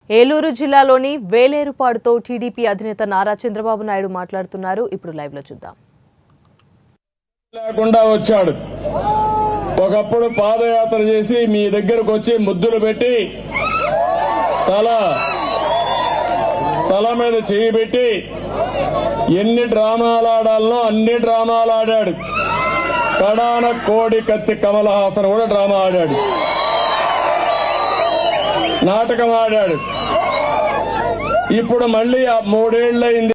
ఏలూరు జిల్లాలోని వేలేరుపాడుతో టీడీపీ అధినేత నారా చంద్రబాబు నాయుడు మాట్లాడుతున్నారు ఇప్పుడు లైవ్ లో చూద్దాం లేకుండా వచ్చాడు ఒకప్పుడు పాదయాత్ర చేసి మీ దగ్గరకు వచ్చి ముద్దులు పెట్టి తల తల మీద చేయి పెట్టి ఎన్ని డ్రామాలు ఆడాలనో అన్ని డ్రామాలు ఆడాడు కడాన కోడి కత్తి కమల హాసన్ కూడా డ్రామా ఆడాడు నాటకం ఆడాడు ఇప్పుడు మళ్ళీ ఆ మూడేళ్లయింది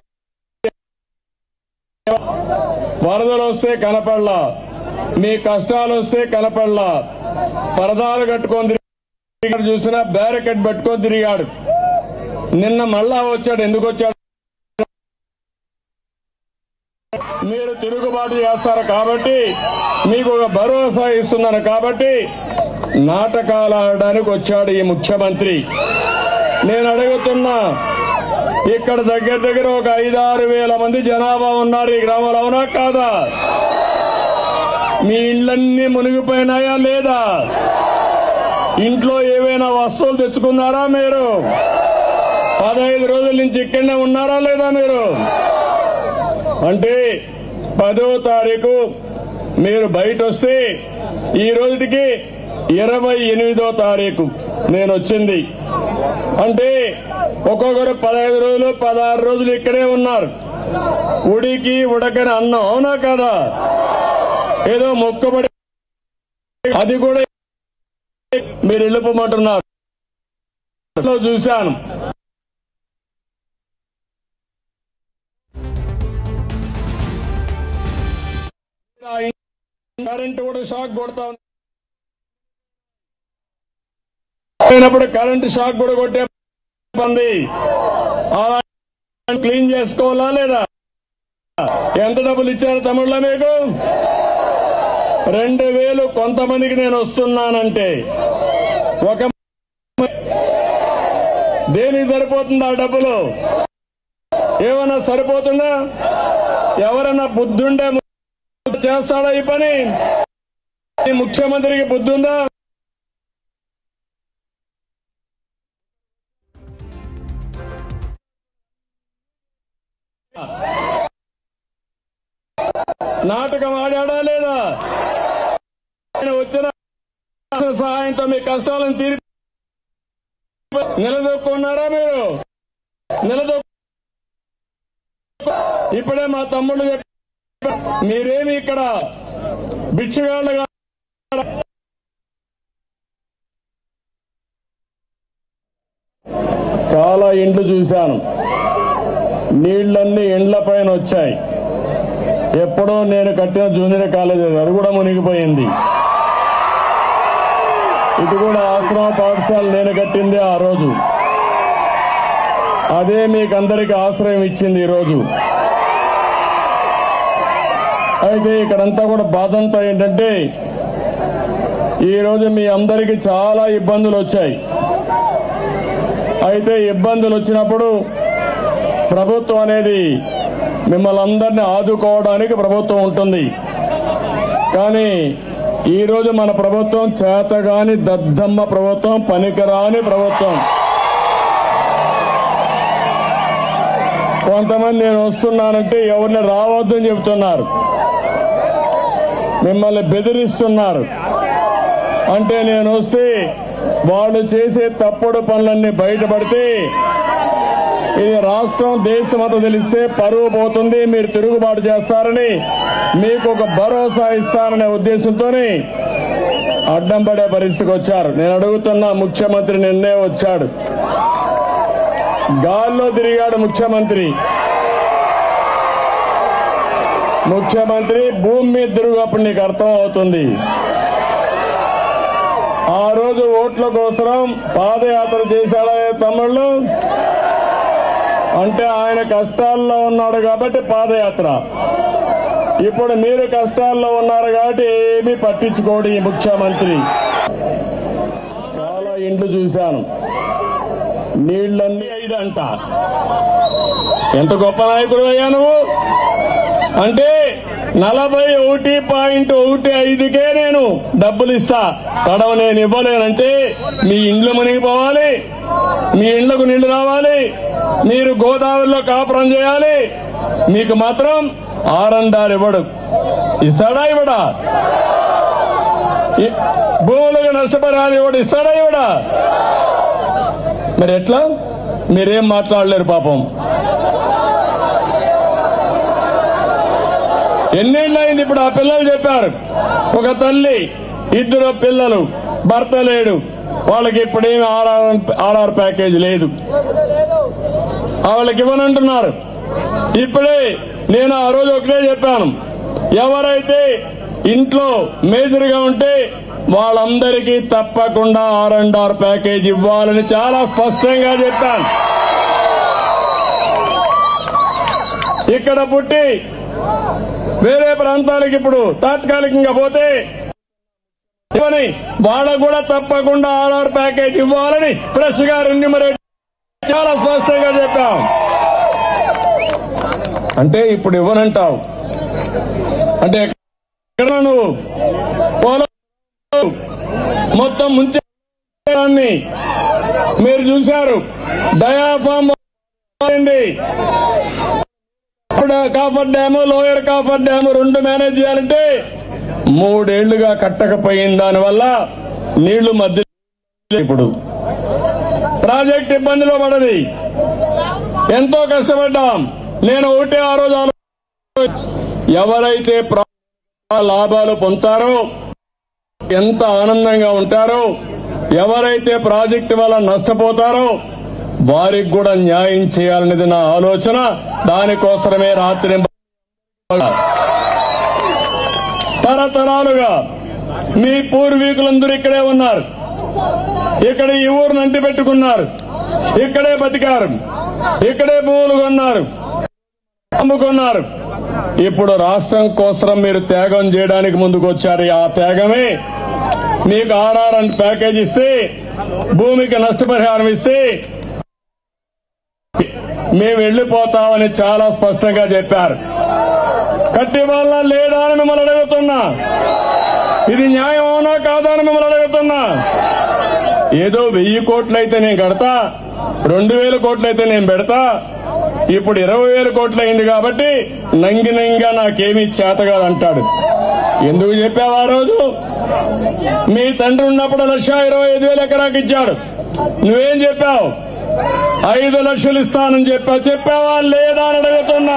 వరదలు వస్తే కనపడలా మీ కష్టాలు వస్తే కనపడలా పరదాలు కట్టుకొని తిరిగాడు చూసినా బ్యారికెట్ పెట్టుకొని తిరిగాడు నిన్న మళ్ళా వచ్చాడు ఎందుకు వచ్చాడు మీరు తిరుగుబాటు చేస్తారు కాబట్టి మీకు ఒక భరోసా ఇస్తున్నాను కాబట్టి నాటకాలు ఆడడానికి వచ్చాడు ఈ ముఖ్యమంత్రి నేను అడుగుతున్నా ఇక్కడ దగ్గర దగ్గర ఒక ఐదారు వేల మంది జనాభా ఉన్నారు ఈ గ్రామంలో అవునా కాదా మీ ఇళ్ళన్నీ మునిగిపోయినాయా లేదా ఇంట్లో ఏవైనా వస్తువులు తెచ్చుకున్నారా మీరు పదహైదు రోజుల నుంచి ఇక్కడనే ఉన్నారా లేదా మీరు అంటే పదో తారీఖు మీరు బయట వస్తే ఈ రోజుకి ఇరవై ఎనిమిదో తారీఖు నేను వచ్చింది అంటే ఒక్కొక్కరు పదహైదు రోజులు పదహారు రోజులు ఇక్కడే ఉన్నారు ఉడికి ఉడకని అన్నం అవునా కదా ఏదో మొక్కబడి అది కూడా మీరు వెళ్ళిపోమంటున్నారు చూశాను కరెంట్ కూడా షాక్ కొడతా ఉంది అయినప్పుడు కరెంట్ షాక్ కూడా కొట్టే ఉంది అలా క్లీన్ చేసుకోవాలా లేదా ఎంత డబ్బులు ఇచ్చారు తమిళలో మీకు రెండు వేలు కొంతమందికి నేను వస్తున్నానంటే ఒక దేనికి సరిపోతుంది ఆ డబ్బులు ఏమన్నా సరిపోతుందా ఎవరన్నా బుద్ధుండే చేస్తాడా ఈ పని ఈ ముఖ్యమంత్రికి బుద్ధి ఉందా నాటకం ఆడాడా లేదా ఆయన వచ్చిన సహాయంతో మీ కష్టాలను తీరి నిలదొక్కున్నారా మీరు నిలదొక్కు ఇప్పుడే మా తమ్ముడు చెప్ప మీరేమి ఇక్కడ బిచ్చగాళ్ళగా చాలా ఇండ్లు చూశాను నీళ్లన్నీ ఇండ్ల పైన వచ్చాయి ఎప్పుడో నేను కట్టిన జూనియర్ కాలేజ్ అది. అది కూడా మునిగిపోయింది ఇది కూడా ఆశ్రమ పాఠశాల నేను కట్టింది ఆ రోజు అదే మీకు అందరికి ఆశ్రయం ఇచ్చింది ఈ రోజు అయితే ఇక్కడంతా కూడా బాధంతా ఏంటంటే ఈ రోజు మీ అందరికి చాలా ఇబ్బందులు వచ్చాయి అయితే ఇబ్బందులు వచ్చినప్పుడు ప్రభుత్వం అనేది మిమ్మల్ని అందరినీ ఆదుకోవడానికి ప్రభుత్వం ఉంటుంది కానీ ఈ రోజు మన ప్రభుత్వం చేతగాని దద్దమ్మ ప్రభుత్వం పనికిరాని ప్రభుత్వం కొంతమంది నేను వస్తున్నానంటే ఎవరిని రావద్దని చెబుతున్నారు మిమ్మల్ని బెదిరిస్తున్నారు అంటే నేను వస్తే వాళ్ళు చేసే తప్పుడు పనులన్నీ బయటపడితే ఇది రాష్ట్రం దేశమంతా తెలిస్తే పరువు పోతుంది మీరు తిరుగుబాటు చేస్తారని మీకు ఒక భరోసా ఇస్తారనే ఉద్దేశంతోనే అడ్డం పడే పరిస్థితికి వచ్చారు నేను అడుగుతున్న ముఖ్యమంత్రి నిన్నే వచ్చాడు గాల్లో తిరిగాడు ముఖ్యమంత్రి ముఖ్యమంత్రి భూమి మీద తిరుగునప్పుడు నీకు అర్థం అవుతుంది ఆ రోజు ఓట్ల కోసం పాదయాత్ర చేశాడా ఏ తమ్ముళ్ళు అంటే ఆయన కష్టాల్లో ఉన్నాడు కాబట్టి పాదయాత్ర ఇప్పుడు మీరు కష్టాల్లో ఉన్నారు కాబట్టి ఏమీ పట్టించుకోడు ఈ ముఖ్యమంత్రి చాలా ఇండ్లు చూశాను నీళ్లన్నీ ఐదంట ఎంత గొప్ప నాయకుడు అయ్యా నువ్వు అంటే నలభై ఒకటి పాయింట్ ఒకటి ఐదుకే నేను డబ్బులు ఇస్తా తడవ నేను ఇవ్వలేనంటే మీ ఇండ్లు మునిగిపోవాలి మీ ఇళ్లకు నీళ్లు రావాలి మీరు గోదావరిలో కాపురం చేయాలి మీకు మాత్రం ఆరండాలు ఇవ్వడు ఇస్తాడా ఇవ్వడా ఈ- భూములకు నష్టపరిహారం ఇవ్వడు ఇస్తాడా ఇవ్వడా మరి ఎట్లా మీరేం మాట్లాడలేరు పాపం ఎన్నేళ్ళు అయింది ఇప్పుడు ఆ పిల్లలు చెప్పారు ఒక తల్లి ఇద్దరు పిల్లలు భర్త లేడు వాళ్ళకి ఇప్పుడేమి ఆర్ఆర్ ఆర్ఆర్ ప్యాకేజ్ లేదు వాళ్ళకి ఇవ్వనంటున్నారు ఇప్పుడే నేను ఆ రోజు ఒకటే చెప్పాను ఎవరైతే ఇంట్లో మేజర్ గా ఉంటే వాళ్ళందరికీ తప్పకుండా ఆర్ అండ్ ఆర్ ప్యాకేజ్ ఇవ్వాలని చాలా స్పష్టంగా చెప్పాను ఇక్కడ పుట్టి వేరే ప్రాంతాలకు ఇప్పుడు తాత్కాలికంగా పోతే ఇవ్వని వాళ్ళకు కూడా తప్పకుండా ఆర్ఆర్ ప్యాకేజ్ ఇవ్వాలని ఫ్రెష్ గా రెన్యూమరేట్ చాలా స్పష్టంగా చెప్పాం అంటే ఇప్పుడు ఇవ్వనంటావు అంటే ఎక్కడ నువ్వు పోలో మొత్తం ముంచాన్ని మీరు చూశారు డయాఫామ్ అయింది ఇప్పుడు coffer dam lower coffer dam రెండు మేనేజ్ చేయాలంటే మూడేళ్లుగా కట్టకపోయిన దానివల్ల నీళ్లు మధ్య ఇప్పుడు ప్రాజెక్ట్ ఇబ్బందిలో పడది ఎంతో కష్టపడ్డాం నేను ఒకటే ఆ రోజు ఆలో- ఎవరైతే ప్రా- లాభాలు పొందుతారో ఎంత ఆనందంగా ఉంటారో ఎవరైతే ప్రాజెక్టు వల్ల నష్టపోతారో వారికి కూడా న్యాయం చేయాలనేది నా ఆలోచన దానికోసమే రాత్రి తరతరాలుగా మీ పూర్వీకులందరూ ఇక్కడే ఉన్నారు ఇక్కడ ఈ ఊరు నంటి పెట్టుకున్నారు ఇక్కడే బతికారు ఇక్కడే భూములు కొన్నారు అమ్ముకున్నారు ఇప్పుడు రాష్ట్రం కోసం మీరు త్యాగం చేయడానికి ముందుకు వచ్చారు ఆ త్యాగమే మీకు ఆర్ఆర్ అండ్ ప్యాకేజ్ ఇస్తే భూమికి నష్టపరిహారం ఇస్తే మేము వెళ్లిపోతామని చాలా స్పష్టంగా చెప్పారు కట్టి వల్ల లేదా అని మిమ్మల్ని అడుగుతున్నా ఇది న్యాయం అవునా కాదా అని మిమ్మల్ని అడుగుతున్నా ఏదో వెయ్యి కోట్లయితే నేను కడతా రెండు వేల కోట్లయితే నేను పెడతా ఇప్పుడు ఇరవై వేల కోట్లు అయింది కాబట్టి నంగి నంగిగా నాకేమీ చేత కాదంటాడు ఎందుకు చెప్పావు ఆ రోజు మీ తండ్రి ఉన్నప్పుడు లక్ష ఇరవై ఐదు వేలు ఎకరాకి ఇచ్చాడు నువ్వేం చెప్పావు ఐదు లక్షలు ఇస్తానని చెప్పావు చెప్పావా లేదా అని అడుగుతున్నా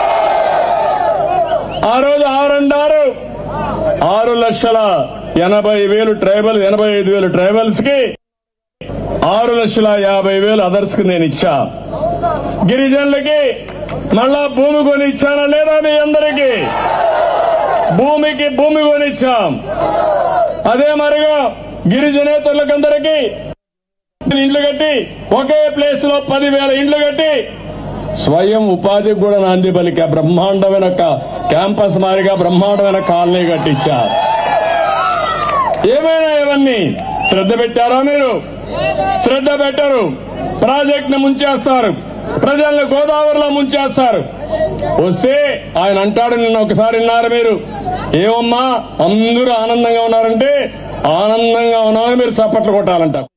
ఆ రోజు ఆరు ఆరు లక్షల ఎనభై వేలు ట్రైబల్ ఎనభై ఐదు వేలు ట్రైబల్స్ కి ఆరు లక్షల యాభై వేలు అదర్స్ కి నేను ఇచ్చా గిరిజనులకి మళ్ళా భూమి కొని ఇచ్చానా లేదా మీ అందరికీ భూమికి భూమి కొనిచ్చాం అదే మరిగా గిరిజనేతరులకందరికీ ఇండ్లు కట్టి ఒకే ప్లేస్ లో పదివేల ఇండ్లు కట్టి స్వయం ఉపాధికి కూడా నాంది పలికా బ్రహ్మాండమైన క- క్యాంపస్ మారిగా బ్రహ్మాండమైన కాలనీ కట్టించా ఏమైనా ఇవన్నీ శ్రద్ధ పెట్టారా మీరు శ్రద్ధ పెట్టరు ప్రాజెక్ట్ ని ముంచేస్తారు ప్రజల్ని గోదావరిలో ముంచేస్తారు వస్తే ఆయన అంటాడు నిన్న ఒకసారి విన్నారు మీరు ఏమమ్మా అందరూ ఆనందంగా ఉన్నారంటే ఆనందంగా ఉన్నారని మీరు చప్పట్లు కొట్టాలంట